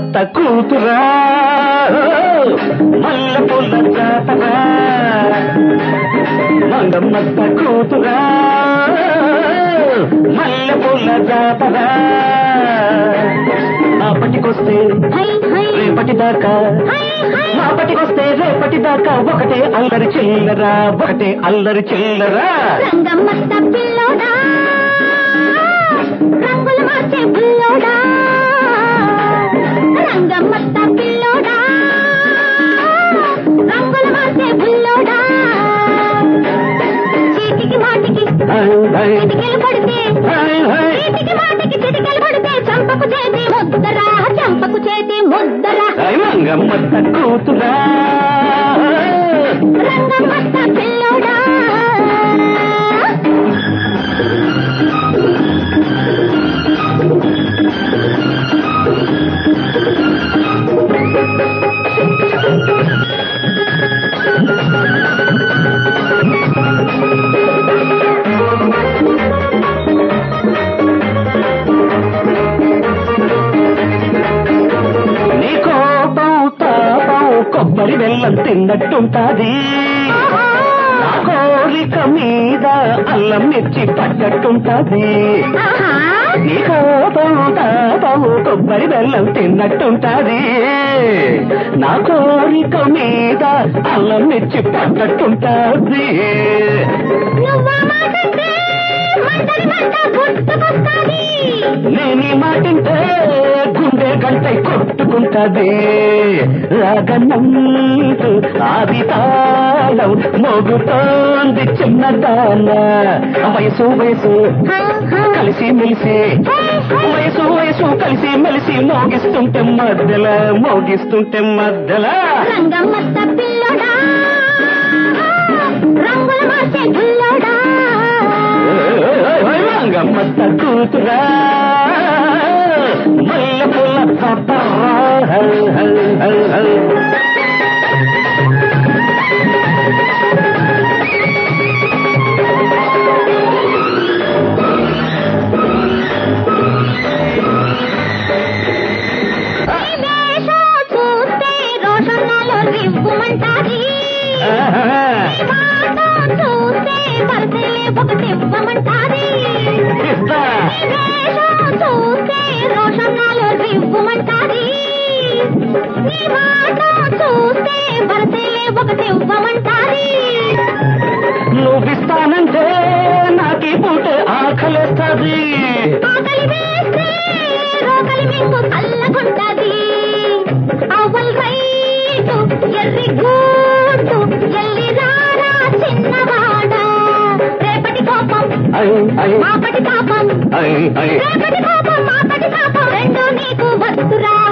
మంగమ్మత్త కూతురా మల్లె పూల జాతరా మంగమ్మత్త కూతురా మల్లె పూల జాతరా నాపటికొస్తే హై హై రేపటి దాకా హై హై నాపటికొస్తే రేపటి దాకా ఒకటే అల్లరి చిల్లరా ఒకటే అల్లరి చిల్లరా రంగమ్మత్త పిల్లోడా రంగులు మార్చే బుల్లోడా రంగమ్మత్త పిల్లోడా రంగులు మార్చే బుల్లోడా చీటికి మాటికి హై, హై, చిటికెలు పడితే హై, హై. చీటికి మాటికి చిటికెలు పడితే చంపకు చేతి ముద్దరా చంపకు చేతి ముద్దరా హై, మంగమ్మత్త కూతురా రంగమ్మత్త పిల్లోడా నీ కోపం తాపం కొబ్బరి బెల్లం తిన్నట్టుంటాది నా కోరిక మీద అల్లం మిర్చి పడ్డట్టుంటాది ఆహా నీ కోపం తాపం కొబ్బరి బెల్లం తిన్నట్టుంటాది నా కోరిక మీద అల్లం మిర్చి పడ్డట్టుంటాది నువ్వా మాటంటే మంటలు మంట గుర్తుకొస్తాది నేను ఈ మాటింటే గుండె గంట కొట్టుకుంటది రాగనంటూ ఆది తాళం మోగుతోంది చిన్నదాన వయసు వయసు కలిసి మెలిసి వయసు వయసు కలిసి మెలిసి మోగిస్తుంటే మధ్యలో మోగిస్తుంటే మధ్యలో రంగమ్మత్త పిల్లోడా రంగులు మార్చే గుల్లోడా రంగమ్మత్త కూతురా మల్లె పూల తపరా హల్ హల్ హల్ హల్ ఈ వేషం చూస్తే రోషన్నాలో రివ్వుమంటాది ఈ మాట చూస్తే వరసలే ఒకటివ్వమంటాది ఇస్తా ఈ వేషం చూస్తే రోషన్నాలో రివ్వుమంటాది ఈ మాట చూస్తే వరసలే ఒకటివ్వమంటాది నువ్విస్తానంటే నాకీ పూట ఆకలేస్తుంది ఆకలి వేస్తే రోకలి మీకు చల్లగుంటది అవల్ రైటు ఎర్రి గూటు ఎల్లి రారా చిన్నవాడా రేపటి కోపం ఐ ఐ మాపటి పాపం ఐ ఐ రేపటి కోపం మాపటి పాపం రెండు నీకు వస్తురా